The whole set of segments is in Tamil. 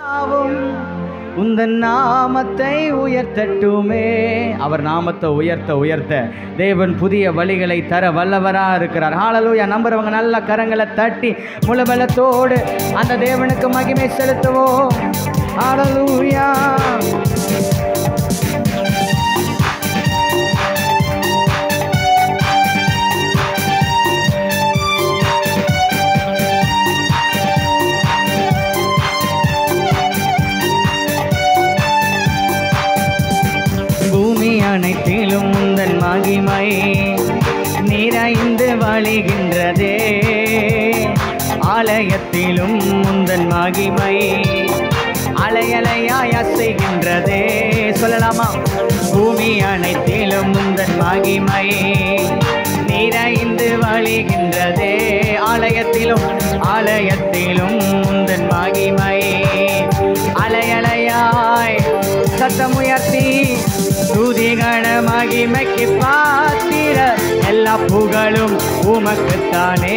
நாவும் உந்தன் நாமத்தை உயர்த்தட்டுமே அவர் நாமத்தை உயர்த்த உயர்த்த தேவன் புதிய வழிகளை தர வல்லவரா இருக்கிறார் ஹாலலூயா நம்புறவங்க நல்ல கரங்களை தட்டி முழுபலத்தோடு அந்த தேவனுக்கு மகிமை செலுத்துவோம் ஹாலலூயா பூமி அனைத்திலும் உந்தன் மகிமை நிறைந்து வழிகின்றதே ஆலயத்திலும் உந்தன் மகிமை அலையலையாய் அசைகின்றதே சொல்லலாமா பூமி அனைத்திலும் உந்தன் மகிமை நிறைந்து வழிகின்றதே ஆலயத்திலும் ஆலயத்திலும் உந்தன் மகிமை அலையலையாய் சத்தமுயர்த்தி துதிகண மகிமைக்கு பாத்திர எல்லா புகழும் உமக்குத்தானே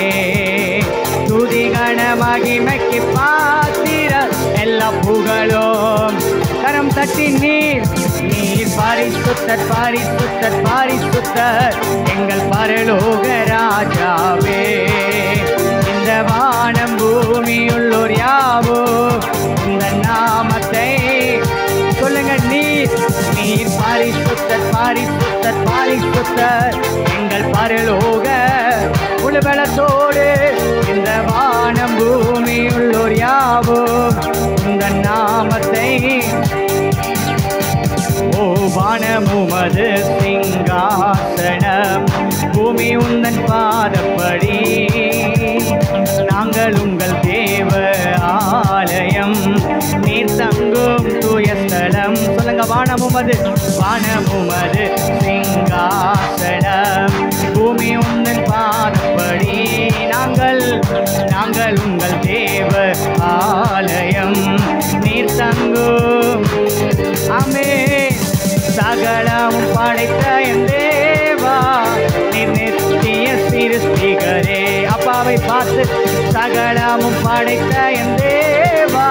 துதிகண மகிமைக்கு பாத்திர எல்லா புகழும் கரம் தட்டி நீர் நீர் பாரிசுத்தர் பாரிசுத்தர் பாரிசுத்தர் எங்கள் பரலோக ராஜாவே இந்த வானம் பூமியுள்ளோர் யாவோ இந்த நாமத்தை சொல்லுங்க நீர் நீர் பாரிசுத்தர் பாரிசுத்தர் பாரிசுத்தர் எங்கள் பரலோக உளபலத்தோடு இந்த வானம் பூமியுள்ளோர் யாவோ இந்த நாமத்தை ஓ வானமுமது சிங்காசனம் பூமி உந்தன் பாதப்படி நாங்கள் உங்கள் தேவ ஆலயம் நீர் தங்கும் தூய ஸ்தலம் சொல்லுங்க வானமுமது வானமுமது சிங்காசனம் பூமி உந்தன் பாதப்படி நாங்கள் நாங்கள் உங்கள் தேவ ஆலயம் நீர் தங்கும் அமே சகலம் படைத்த என் தேவா நீர் நித்திய சிறுஸ்திகரே அப்பாவை பார்த்து சகலமும் படைத்த என் தேவா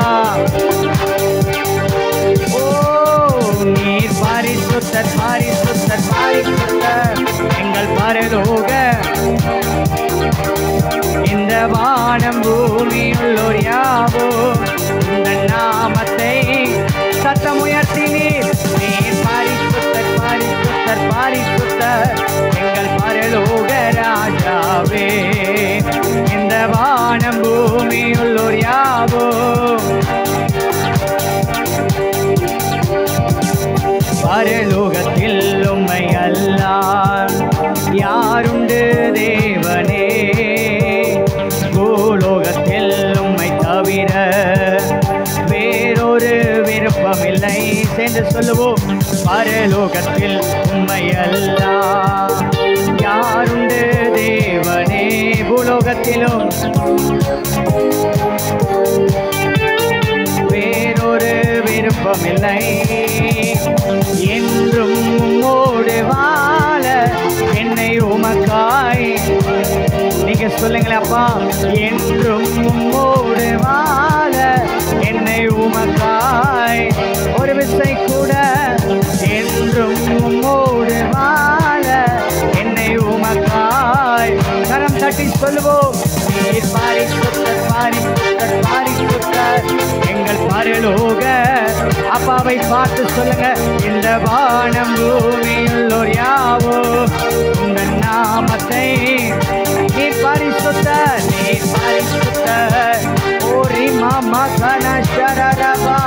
ஓ நீர் பாரிசுத்தர் பாரிசுத்தர் பாரிசுத்தர் எங்கள் பரலோக இந்த வானம் பூமியுள்ளோர் யாவோ இந்த நாமத்தை சத்தமுயர்த்தி நீர் நீர் பாரிசுத்தர் பாரிசுத்தர் பாரிசுத்தர் எங்கள் பரலோக ராஜாவே இந்த வானம் பூமியுள்ளோர் யாவோ பரலோகத்தில் உம்மை அல்லால் யாருண்டு தேவனே பூலோகத்தில் உம்மை தவிர வேறொரு விருப்பமில்லை சேர்ந்து சொல்லுவோம் பரலோகத்தில் உம்மை அல்லா யாருண்டு தேவனே பூலோகத்திலும் வேறொரு விருப்பமில்லை என்றும் உம்மோடு வாழ என்னை உமக்காய் நீங்க சொல்லுங்களேன் அப்பா என்றும் உம்மோடு வாழ என்னை உமக்காய் ஒரு விசை கூட என்றும் உம்மோடு வாழ என்னை உமக்காய் கரம் தட்டி சொல்லுவோம் நீர் பாரிசுத்தர் பாரிசுத்தர் பாரிசுத்தர் எங்கள் பரலோக அப்பாவை பார்த்து சொல்லுங்க இந்த வானம் பூமியுள்ளோர் யாவோ உங்கள் நாமத்தை நீர் பரிசுத்தர் நீர் பரிசுத்தர் ஓரி மாமா கனசரபா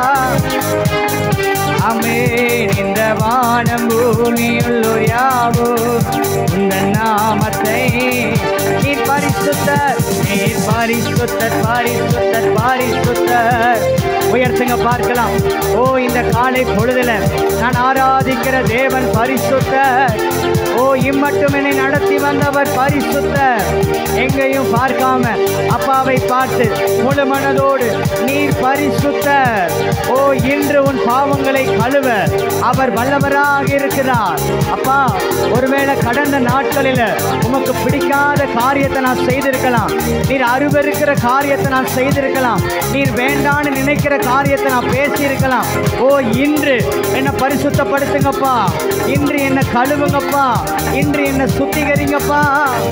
அமேன் இந்த வானம் பூமியுள்ளோர் யாவோ உங்கள் நாமத்தை நீர் பரிசுத்தர் நீர் பரிசுத்தர் பரிசுத்தர் பரிசுத்தர் உயர்த்துங்க பார்க்கலாம் ஓ இந்த காலை பொழுதுல நான் ஆராதிக்கிற தேவன் பரிசுத்தர் ஓ ஓ இம்மட்டும் என்னை நடத்தி வந்தவர் பரிசுத்தர் எங்கேயும் பார்க்காம அப்பாவை பார்த்து முழு மனதோடு நீர் பரிசுத்தர் ஓ இன்று உன் பாவங்களை கழுவ அவர் வல்லவராக இருக்கிறார் அப்பா ஒருவேளை கடந்த நாட்களில் உமக்கு பிடிக்காத காரியத்தை நான் செய்திருக்கலாம் நீர் அருவருக்கிற காரியத்தை நான் செய்திருக்கலாம் நீர் வேண்டான்னு நினைக்கிற காரியத்தை நான் பேசியிருக்கலாம் ஓ இன்று என்னை பரிசுத்தப்படுத்துங்கப்பா இன்று என்னை கழுவுங்கப்பா இன்று என்னை சுத்திகரிங்கப்பா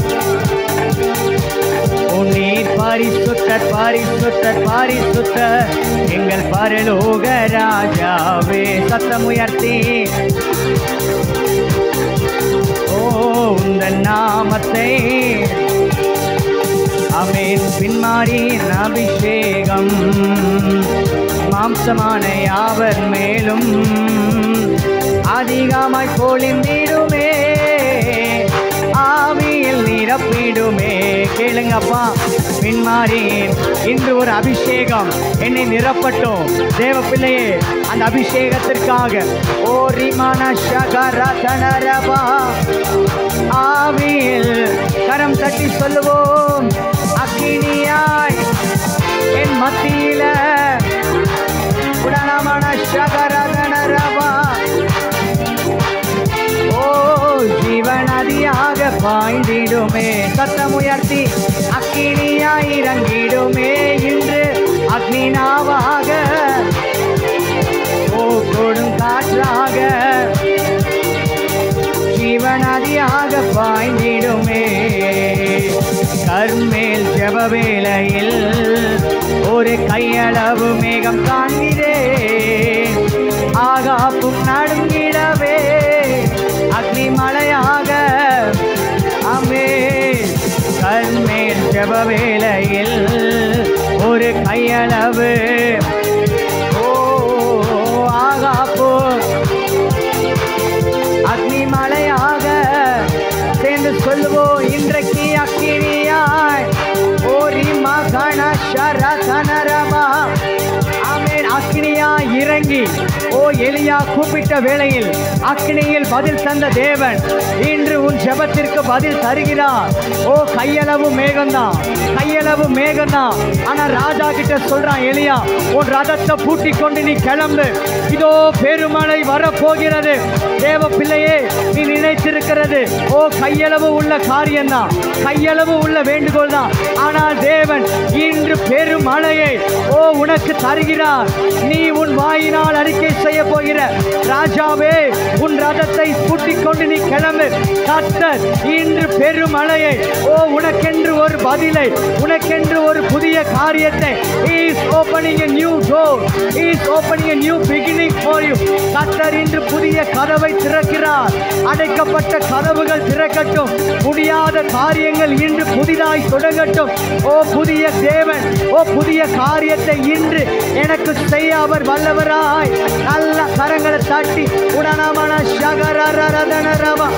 ஓ நீர் பரிசுத்தர் பரிசுத்தர் பரிசுத்தர் எங்கள் பரலோக ராஜாவே சத்தம் உயர்த்தி ஓ உந்தன் நாமத்தை அமேன் பின்மாரின் அபிஷேகம் மாம்சமான யாவர் மேலும் அதிகமாய் பொழிந்திடுமே ஆவியில் நிரப்பிடுமே கேளுங்கப்பா பின்மாறேன் இன்று ஒரு அபிஷேகம் என்னை நிரப்பட்டும் தேவ பிள்ளையே அந்த அபிஷேகத்திற்காக ஓ ரிமான சகரதனரபா ஆவியில் கரம் தட்டி சொல்லுவோம் அக்கினியாய் என் மத்தியில உடனமான சகரதனரபா ஓ ஜீவநதியாக பாய்ந்திடுமே சத்தம் உயர்த்தி அக்கினியாய் இறங்கிடுமே இன்று அக்னினாவாக ஓ கொடுங்காற்றாக ஜீவநதியாக பாய்ந்திடுமே கர்மேல் ஜெபவேளையில் ஒரு கையளவு மேகம் காண்கிறேன் ஆகாப்பும் நடுங்கிடவே அக்னி மலையாக அமே கர்மேல் ஜெபவேளையில் ஒரு கையளவு ஓ ஆகாப்பு அக்னி மலையாக சேர்ந்து சொல்லுவோம் இன்றைக்கு அக்கினியாய் ஓரி மகன சரதனரமா ஆமென் அக்கினியாய் இறங்கி ஓ எலியா கூப்பிட்ட வேளையில் அக்கினியில் பதில் தந்த தேவன் இன்று உன் ஜெபத்திற்கு பதில் தருகிறார் ஓ கையளவு மேகம்தான் கையளவு மேகம்தான் ஆனா ராஜா கிட்ட சொல்றான் எலியா உன் ரதத்தை பூட்டி கொண்டு நீ கிளம்பு இதோ பெருமழை வரப்போகிறது தேவ பிள்ளையே நீ நினைத்திருக்கிறது ஓ கையளவு உள்ள காரியம்தான் கையளவு உள்ள வேண்டுகோள் தான் ஆனால் தேவன் இன்று பெருமழையை ஓ உனக்கு தருகிறார் நீ உன் வாயினால் அறிக்கை செய்ய போகிற ராஜாவே உன் ரதத்தை பூட்டிக் கொண்டு நீ கிளம்பு கர்த்தர் இன்று பெருமழையை ஓ உனக்கென்று ஒரு பதிலை உனக்கென்று ஒரு புதிய காரியத்தை is opening a new door is opening a new beginning for you கர்த்தர் இன்று புதிய கதவை திறக்கிறார் அடைக்கப்பட்ட கதவுகள் திறக்கட்டும் முடியாத காரியங்கள் இன்று புதிதாய் தொடங்கட்டும் ஓ புதிய தேவன் ஓ புதிய காரியத்தை இன்று எனக்கு செய்ய அவர் வல்லவராய் நல்ல கரங்களை தட்டி உடனமான சகரரதனரவா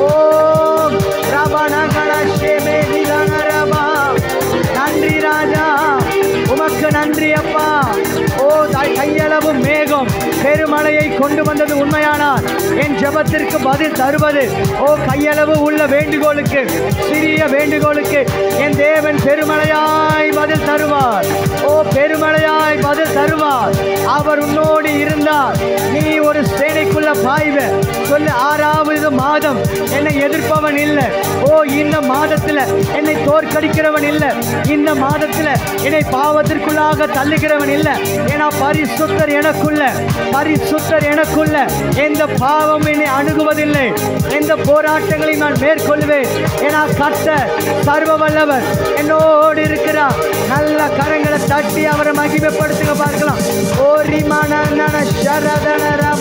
ஓம் ரபணகண ஷேமே நிதனரவா நன்றி ராஜா உமக்கு நன்றி அப்பா ஓ தாய் கையளவு மேகம் பெருமழையை கொண்டு வந்தது உண்மையானால் என் ஜெபத்திற்கு பதில் தருவது ஓ கையளவு உள்ள வேண்டுகோளுக்கு சிறிய வேண்டுகோளுக்கு என் தேவன் பெருமழையாய் பதில் தருவார் ஓ பெருமழையாய் பதில் தருவார் அவர் உன்னோடு இருந்தார் நீ ஒரு சேனைக்குள்ள பாய்வ சொல்லு ஆறாவது மாதம் என்னை எதிர்ப்பவன் இல்லை ஓ இந்த மாதத்துல என்னை தோற்கடிக்கிறவன் இல்லை இந்த மாதத்துல என்னை பாவத்திற்குள்ளாக தள்ளுகிறவன் இல்லை ஏன்னா பரிசுத்தர் எனக்குள்ள பரிசுத்தர் எனக்குள்ள எந்த பாவம் என்னை அணுகுவதில்லை எந்த போராட்டங்களை நான் மேற்கொள்வேன் ஏன்னா கர்த்தர் சர்வ வல்லவர் என்னோடு இருக்கிறார் நல்ல கரங்களை தட்டி அவரை மகிமைப்படுத்துங்க பார்க்கலாம் ஓ ரிமான சரதனரா